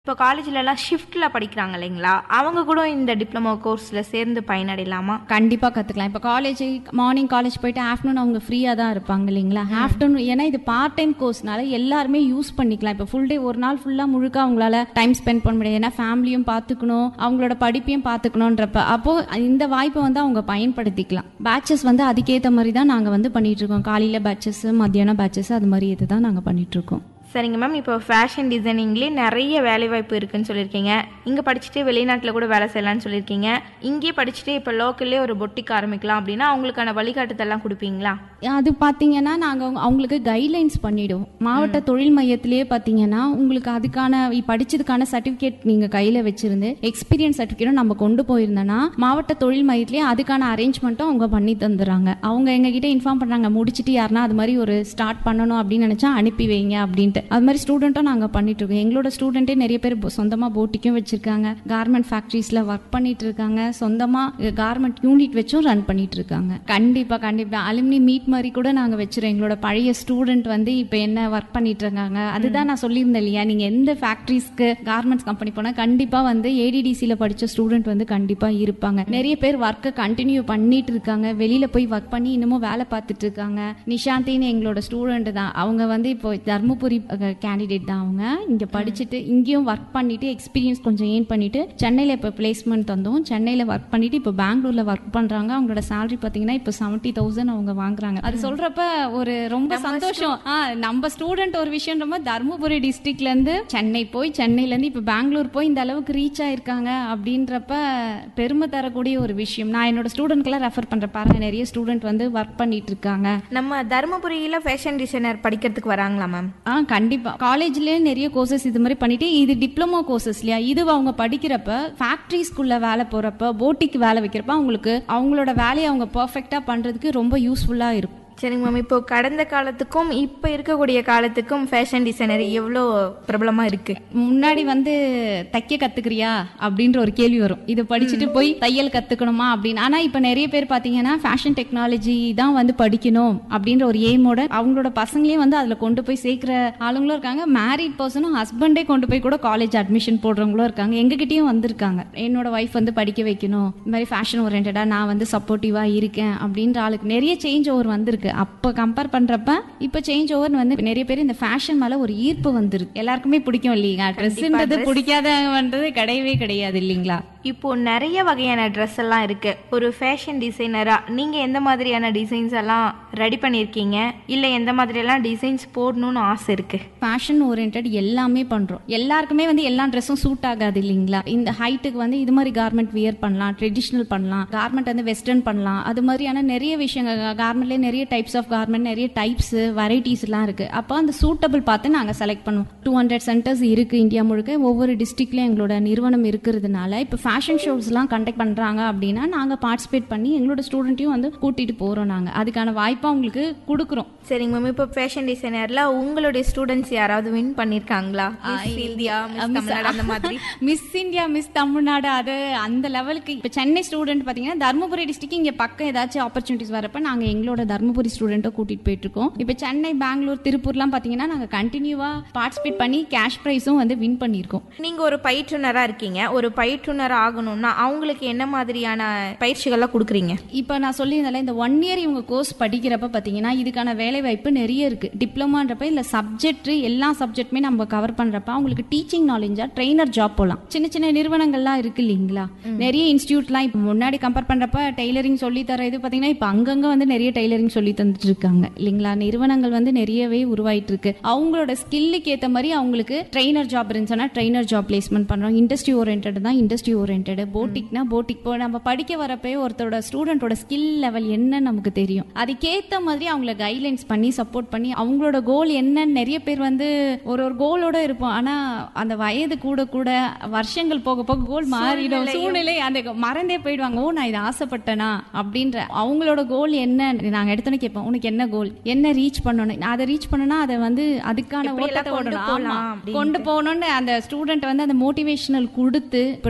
இப்போ காலேஜ்லலாம் ஷிஃப்ட்டில் படிக்கிறாங்க இல்லைங்களா அவங்க கூட இந்த டிப்ளமோ கோர்ஸில் சேர்ந்து பயனடையலாமா கண்டிப்பாக கற்றுக்கலாம் இப்போ காலேஜ் மார்னிங் காலேஜ் போயிட்டு ஆஃப்டர்நூன் அவங்க ஃப்ரீயாக தான் இருப்பாங்க இல்லைங்களா ஆஃப்டர்நூன் ஏன்னா இது பார்ட் டைம் கோர்ஸ்னால எல்லாருமே யூஸ் பண்ணிக்கலாம் இப்போ ஃபுல் டே ஒரு நாள் ஃபுல்லாக முழுக்க அவங்களால டைம் ஸ்பெண்ட் பண்ண முடியாது ஏன்னா ஃபேமிலியும் பார்த்துக்கணும் அவங்களோட படிப்பையும் பார்த்துக்கணுன்றப்ப அப்போது இந்த வாய்ப்பை வந்து அவங்க பயன்படுத்திக்கலாம் பேட்சஸ் வந்து அதுக்கேற்ற மாதிரி தான் நாங்கள் வந்து பண்ணிட்டு இருக்கோம் காலையில் பேட்சஸ் மத்தியானம் பேட்சஸ் அது மாதிரி இது தான் நாங்கள் பண்ணிட்டு இருக்கோம் சரிங்க மேம் இப்போ ஃபேஷன் டிசைனிங்லேயே நிறைய வேலைவாய்ப்பு இருக்குன்னு சொல்லியிருக்கீங்க இங்கே படிச்சுட்டு வெளிநாட்டில் கூட வேலை செய்யலாம்னு சொல்லியிருக்கீங்க இங்கேயே படிச்சுட்டு இப்போ லோக்கல்லே ஒரு பொட்டிக் ஆரம்பிக்கலாம் அப்படின்னா அவங்களுக்கான வழிகாட்டுதல்லாம் கொடுப்பீங்களா அது பார்த்தீங்கன்னா நாங்கள் அவங்களுக்கு கைட்லைன்ஸ் பண்ணிடுவோம் மாவட்ட தொழில் மையத்திலேயே பார்த்தீங்கன்னா உங்களுக்கு அதுக்கான இ- படிச்சதுக்கான சர்டிஃபிகேட் நீங்கள் கையில் வச்சிருந்து எக்ஸ்பீரியன்ஸ் சர்டிஃபிகேட்டும் நம்ம கொண்டு போயிருந்தோன்னா மாவட்ட தொழில் மையத்திலேயே அதுக்கான அரேஞ்ச்மெண்ட்டும் அவங்க பண்ணி தந்துடுறாங்க அவங்க எங்ககிட்ட இன்ஃபார்ம் பண்ணுறாங்க முடிச்சிட்டு யாருன்னா அது மாதிரி ஒரு ஸ்டார்ட் பண்ணணும் அப்படின்னு நினச்சா அனுப்பி வைங்க அப்படின்ட்டு அது மாதிரி ஸ்டூடெண்ட்டும் நாங்கள் பண்ணிட்டு இருக்கோம் எங்களோட ஸ்டூடெண்ட்டே நிறைய பேர் சொந்தமாக போட்டிக்கும் வச்சிருக்காங்க கார்மெண்ட் ஃபேக்ட்ரிஸில் ஒர்க் பண்ணிட்டு இருக்காங்க சொந்தமாக கார்மெண்ட் யூனிட் வச்சும் ரன் பண்ணிட்டு இருக்காங்க கண்டிப்பாக கண்டிப்பாக அலுமினி மீட் மாதிரி கூட நாங்கள் வச்சிருக்கோம் எங்களோட பழைய ஸ்டூடெண்ட் வந்து இப்போ என்ன ஒர்க் பண்ணிட்டு இருக்காங்க அதுதான் நான் சொல்லியிருந்தேன் இல்லையா நீங்கள் எந்த ஃபேக்ட்ரிஸ்க்கு கார்மெண்ட்ஸ் கம்பெனி போனால் கண்டிப்பாக வந்து ஏடிடிசியில் படித்த ஸ்டூடெண்ட் வந்து கண்டிப்பாக இருப்பாங்க நிறைய பேர் ஒர்க்கை கண்டினியூ பண்ணிட்டு இருக்காங்க வெளியில் போய் ஒர்க் பண்ணி இன்னமும் வேலை பார்த்துட்டு இருக்காங்க நிஷாந்தின்னு எங்களோட ஸ்டூடெண்ட் தான் அவங்க வந்து இப்போ தர்மபுரி கேண்டிடேட் தான் அவங்க இங்கே படிச்சுட்டு இங்கேயும் ஒர்க் பண்ணிட்டு எக்ஸ்பீரியன்ஸ் கொஞ்சம் ஏன் பண்ணிட்டு சென்னையில் இப்போ பிளேஸ்மெண்ட் தந்தோம் சென்னையில் ஒர்க் பண்ணிட்டு இப்போ பெங்களூர்ல ஒர்க் பண்றாங்க அவங்களோட salary பார்த்தீங்கன்னா இப்போ செவன்ட்டி தௌசண்ட் அவங்க வாங்குறாங்க அது சொல்றப்ப ஒரு ரொம்ப சந்தோஷம் ஆ, நம்ம ஸ்டூடெண்ட் ஒரு விஷயம் ரொம்ப தருமபுரி டிஸ்ட்ரிக்ட்ல இருந்து சென்னை போய் சென்னையில இருந்து இப்போ பெங்களூர் போய் இந்த அளவுக்கு ரீச் ஆயிருக்காங்க அப்படின்றப்ப பெருமை தரக்கூடிய ஒரு விஷயம் நான் என்னோட ஸ்டூடெண்ட்க்கெல்லாம் ரெஃபர் பண்றேன் பாருங்க நிறைய ஸ்டூடெண்ட் வந்து ஒர்க் பண்ணிட்டு இருக்காங்க நம்ம தருமபுரியில் ஃபேஷன் டிசைனர் படிக்கிறதுக்கு வராங்களா மேம் ஆ கண்டிப்பா காலேஜ்லயே நிறைய கோர்சஸ் இது மாதிரி பண்ணிட்டு இது டிப்ளமோ கோர்சஸ் இல்லையா இது அவங்க படிக்கிறப்ப ஃபேக்டரிஸ்குள்ள வேலை போறப்ப போட்டிக்கு வேலை வைக்கிறப்ப அவங்களுக்கு அவங்களோட வேலையை அவங்க பெர்ஃபெக்ட்டா பண்றதுக்கு ரொம்ப யூஸ்ஃபுல்லா இருக்கும் சரிங்க மேம் இப்போ கடந்த காலத்துக்கும் இப்போ இருக்கக்கூடிய காலத்துக்கும் ஃபேஷன் டிசைனர் எவ்வளோ பிரபலமாக இருக்கு முன்னாடி வந்து தைக்க கத்துக்கிறியா அப்படின்ற ஒரு கேள்வி வரும் இதை படிச்சுட்டு போய் தையல் கத்துக்கணுமா அப்படின்னு ஆனா இப்ப நிறைய பேர் பாத்தீங்கன்னா ஃபேஷன் டெக்னாலஜி தான் வந்து படிக்கணும் அப்படின்ற ஒரு எய்மோட அவங்களோட பசங்களையும் வந்து அதுல கொண்டு போய் சேர்க்கிற ஆளுங்களும் இருக்காங்க மேரிட் பர்சனும் ஹஸ்பண்டே கொண்டு போய் கூட காலேஜ் அட்மிஷன் போடுறவங்களும் இருக்காங்க எங்ககிட்டயும் வந்திருக்காங்க என்னோட ஒய்ஃப் வந்து படிக்க வைக்கணும் இந்த மாதிரி ஃபேஷன் ஓரியன்டா நான் வந்து சப்போர்ட்டிவா இருக்கேன் அப்படின்ற ஆளுக்கு நிறைய சேஞ்ச் ஓவர் வந்திருக்கு அப்ப கம்பேர் பண்றப்ப இப்ப சேஞ்ச் ஓவர் வந்து நிறைய பேர் இந்த ஃபேஷன் மேல ஒரு ஈர்ப்பு வந்திருக்கு எல்லாருக்குமே பிடிக்கும் இல்லையா ட்ரெஸ்ன்றது பிடிக்காதவன்றது கிடையவே கிடையாது இல்லைங்களா இப்போ நிறைய வகையான ட்ரெஸ் எல்லாம் இருக்கு ஒரு ஃபேஷன் டிசைனரா நீங்க எந்த மாதிரியான டிசைன்ஸ் எல்லாம் ரெடி பண்ணியிருக்கீங்க இல்லை எந்த மாதிரியெல்லாம் டிசைன்ஸ் போடணும்னு ஆசை இருக்கு ஃபேஷன் ஓரியன்ட் எல்லாமே பண்றோம் எல்லாருக்குமே வந்து எல்லா ட்ரெஸ்ஸும் சூட் ஆகாது இல்லைங்களா இந்த ஹைட்டுக்கு வந்து இது மாதிரி கார்மெண்ட் வியர் பண்ணலாம் ட்ரெடிஷ்னல் பண்ணலாம் கார்மெண்ட் வந்து வெஸ்டர்ன் பண்ணலாம் அது மாதிரியான நிறைய விஷயங்கள் கார்மெண்ட்லேயே நிறைய டைப்ஸ் ஆஃப் கார்மெண்ட் நிறைய டைப்ஸ் வெரைட்டிஸ் எல்லாம் இருக்கு அப்போ அந்த சூட்டபிள் பார்த்து நாங்கள் செலக்ட் பண்ணுவோம் டூ ஹண்ட்ரட் சென்டர்ஸ் இருக்கு இந்தியா முழுக்க ஒவ்வொரு டிஸ்ட்ரிக்ட்லயும் எங்களோட நிறுவனம் இருக்கிறதுனால இப்போ ஃபேஷன் ஷோஸ்லாம் கண்டக்ட் பண்றாங்க அப்படின்னா நாங்கள் பார்ட்டிசிபேட் பண்ணி எங்களோட ஸ்டூடெண்ட்டையும் வந்து கூட்டிட்டு போறோம் நாங்கள் அதுக்கான வாய்ப்பை அவங்களுக்கு கொடுக்குறோம் சரிங்க மேம் இப்போ ஃபேஷன் டிசைனர்ல உங்களுடைய ஸ்டூடெண்ட்ஸ் யாராவது வின் பண்ணியிருக்காங்களா Miss இந்தியா மிஸ் தமிழ்நாடு அந்த மாதிரி மிஸ் இந்தியா மிஸ் தமிழ்நாடு அது அந்த லெவலுக்கு இப்போ சென்னை ஸ்டூடெண்ட் பார்த்தீங்கன்னா தருமபுரி டிஸ்ட்ரிக்ட் இங்கே பக்கம் ஏதாச்சும் ஆப்பர்ச்சுனிட்டிஸ் வரப்ப நாங்கள் எங்களோட தருமபுரி ஸ்டூடெண்ட்டை கூட்டிட்டு போயிட்டு இருக்கோம் இப்போ சென்னை பெங்களூர் திருப்பூர்லாம் பார்த்தீங்கன்னா நாங்கள் கண்டினியூவாக பார்ட்டிசிபேட் பண்ணி கேஷ் ப்ரைஸும் வந்து வின் பண்ணியிருக்கோம் நீங்க ஒரு பயிற்றுனரா இருக்கீங்க ஒரு பயிற்றுனர் ஆகணும்னா அவங்களுக்கு என்ன மாதிரியான பயிற்சிகள்லாம் கொடுக்குறீங்க இப்போ நான் சொல்லியிருந்தேன்ல இந்த ஒன் இயர் இவங்க கோர்ஸ் படிக்கிறப்ப பார்த்தீங்கன்னா இதுக்கான வேலை வாய்ப்பு நிறைய இருக்கு டிப்ளமான்றப்ப இல்லை சப்ஜெக்ட் எல்லா சப்ஜெக்ட்டுமே நம்ம கவர் பண்றப்ப அவங்களுக்கு டீச்சிங் நாலேஜா ட்ரெயினர் ஜாப் போகலாம் சின்ன சின்ன நிறுவனங்கள்லாம் இருக்கு இல்லைங்களா நிறைய இன்ஸ்டியூட்லாம் இப்போ முன்னாடி கம்பேர் பண்றப்ப டெய்லரிங் சொல்லி தர இது பார்த்தீங்கன்னா இப்போ அங்கங்க வந்து நிறைய டெய்லரிங் சொல்லி தந்துட்டு இருக்காங்க இல்லைங்களா நிறுவனங்கள் வந்து நிறையவே உருவாயிட்டு இருக்கு அவங்களோட ஸ்கில்லுக்கு ஏற்ற மாதிரி அவங்களுக்கு ட்ரெயினர் ஜாப் இருந்துச்சுன்னா ட்ரெயினர் ஜாப் பிளேஸ்மெண்ட் பண்றோம் இண்டஸ்ட்ரி ஓரியன்ட் தான் இண்டஸ்ட்ரி ஓரியன்ட் போட்டிக்னா போட்டிக் இப்போ நம்ம படிக்க வரப்பே ஒருத்தரோட ஸ்டூடெண்டோட ஸ்கில் லெவல் என்ன நமக்கு தெரியும் அதுக்கேத்த மாதிரி அவங்கள கைட்லைன்ஸ் பண்ணி சப்போர்ட் பண்ணி அவங்களோட கோல் என்னன்னு நிறைய பேர் வந்து ஒரு ஒரு கோலோட இருப்போம் ஆனா அந்த வயது கூட கூட வருஷங்கள் போக போக கோல் மாறிடும் சூழ்நிலை அந்த மறந்தே போயிடுவாங்க ஓ நான் இதை ஆசைப்பட்டேனா அப்படின்ற அவங்களோட கோல் என்ன நாங்க எடுத்தோன்னே கேட்போம் உனக்கு என்ன கோல் என்ன ரீச் பண்ணணும் நான் அதை ரீச் பண்ணனா அதை வந்து அதுக்கான எப்படியெல்லாம் ஓட்டத்தை கொண்டு ஓடணும் ஆமா போலாம் அப்படின்ட்டு. கொண்டு போகணும்னு அந்த ஸ்டூடெண்ட் வந்து அந்த மோட்டிவேஷனல் கொடுத்து இப்போ ட்ரைனிங் கொடுக்க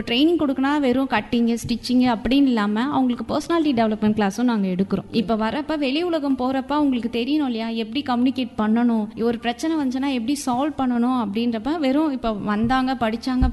கொடுக்கனா வெறும் கட்டிங்கு ஸ்டிச்சிங்கு அப்படின்னு இல்லாமல் அவங்களுக்கு பர்சனாலிட்டி டெவலப்மெண்ட் கிளாஸும் நாங்கள் எடுக்கிறோம் இப்போ வரப்ப வெளி உலகம் போகிறப்ப அவங்களுக்கு தெரியணும் இல்லையா எப்படி கம்யூனிகேட் பண்ணணும் ஒரு பிரச்சனை வந்துச்சுன்னா எப்படி சால்வ் பண்ணணும் அப்படின்றப்ப வெறும் இப்போ வந்தாங்க படிச்சாங்க